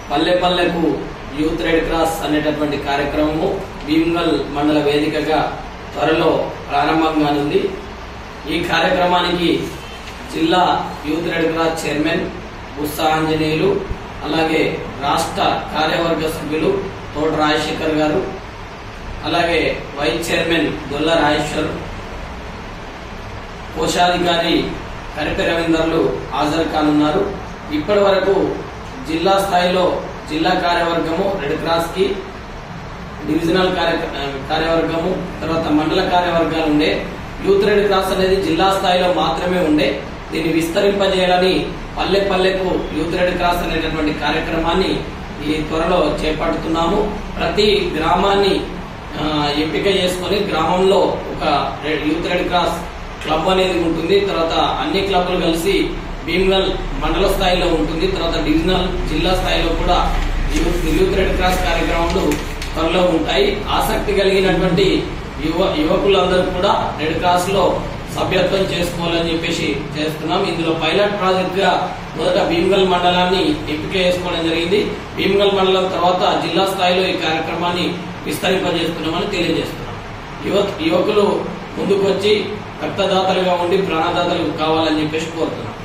పల్లె పల్లెకు youth red cross అనేటటువంటి కార్యక్రమము భీమ్గల్ మండల వేదికగా త్వరలో ప్రారంభంగానుంది ఈ కార్యక్రమానికి జిల్లా యూత్ రెడ్ క్రాస్ చైర్మన్ ఉత్సా ఆంజనేయులు అలాగే రాష్ట్ర కార్యవర్గ సభ్యులు తోట రాజశేఖర్ గారు అలాగే వైస్ చైర్మన్ దొల్ల రాజేశ్వర్ కోశాధికారి కరిపే రవీందర్లు హాజరు కానున్నారు ఇప్పటి వరకు జిల్లా స్థాయిలో జిల్లా కార్యవర్గము రెడ్ క్రాస్ కి డివిజనల్ కార్య కార్యవర్గము తర్వాత మండల కార్యవర్గాలు ఉండే యూత్ రెడ్ క్రాస్ అనేది జిల్లా స్థాయిలో మాత్రమే ఉండే దీన్ని విస్తరింపజేయాలని పల్లె పల్లెకు యూత్ రెడ్ క్రాస్ అనేటటువంటి కార్యక్రమాన్ని ఈ త్వరలో చేపడుతున్నాము ప్రతి గ్రామాన్ని ఆ, ఎంపిక చేసుకొని గ్రామంలో ఒక రె- యూత్ రెడ్ క్రాస్ క్లబ్ అనేది ఉంటుంది తర్వాత అన్ని క్లబ్లు కలిసి భీమ్గల్ మండల స్థాయిలో ఉంటుంది తర్వాత డివిజనల్ జిల్లా స్థాయిలో కూడా యూత్ యూత్ రెడ్ క్రాస్ కార్యక్రమాలు త్వరలో ఉంటాయి ఆసక్తి కలిగినటువంటి యువ యువకులందరూ కూడా రెడ్ క్రాస్ లో సభ్యత్వం చేసుకోవాలని చెప్పేసి చేస్తున్నాం ఇందులో పైలట్ ప్రాజెక్ట్ గా మొదట భీమ్గల్ మండలాన్ని ఎంపిక చేసుకోవడం జరిగింది భీమ్గల్ మండలం తర్వాత జిల్లా స్థాయిలో ఈ కార్యక్రమాన్ని విస్తరింపజేస్తున్నామని తెలియజేస్తున్నాం యువ యువకులు ముందుకొచ్చి రక్తదాతలుగా ఉండి ప్రాణదాతలు కావాలని చెప్పేసి కోరుతున్నాం